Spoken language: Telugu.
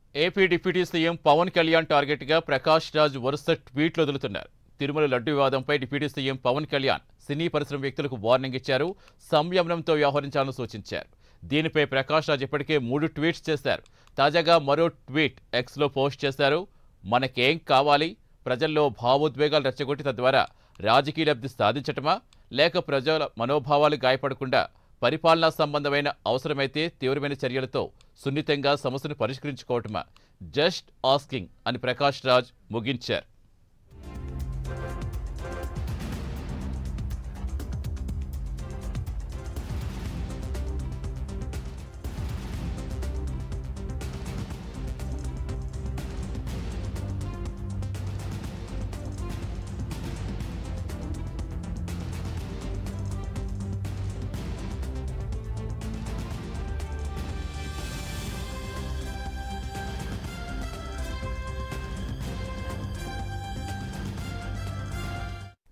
AP deputy CM Pawan Kalyan టార్గెట్గా ప్రకాష్ రాజ్ వరుస ట్వీట్లు వదులుతున్నారు తిరుమల లడ్డు వివాదంపై డిప్యూటీ సీఎం పవన్ కళ్యాణ్ సినీ పరిశ్రమ వ్యక్తులకు వార్నింగ్ ఇచ్చారు సంయమనంతో వ్యవహరించాలని సూచించారు దీనిపై ప్రకాష్ రాజ్ ఇప్పటికే మూడు ట్వీట్స్ చేశారు తాజాగా మరో ట్వీట్ ఎక్స్లో పోస్ట్ చేశారు మనకేం కావాలి ప్రజల్లో భావోద్వేగాలు రెచ్చగొట్టి తద్వారా రాజకీయ లబ్ధి సాధించటమా లేక ప్రజల మనోభావాలు గాయపడకుండా పరిపాలనా సంబంధమైన అవసరమైతే తీవ్రమైన చర్యలతో సున్నితంగా సమస్యను పరిష్కరించుకోవటమా జస్ట్ ఆస్కింగ్ అని ప్రకాష్ రాజ్ ముగించారు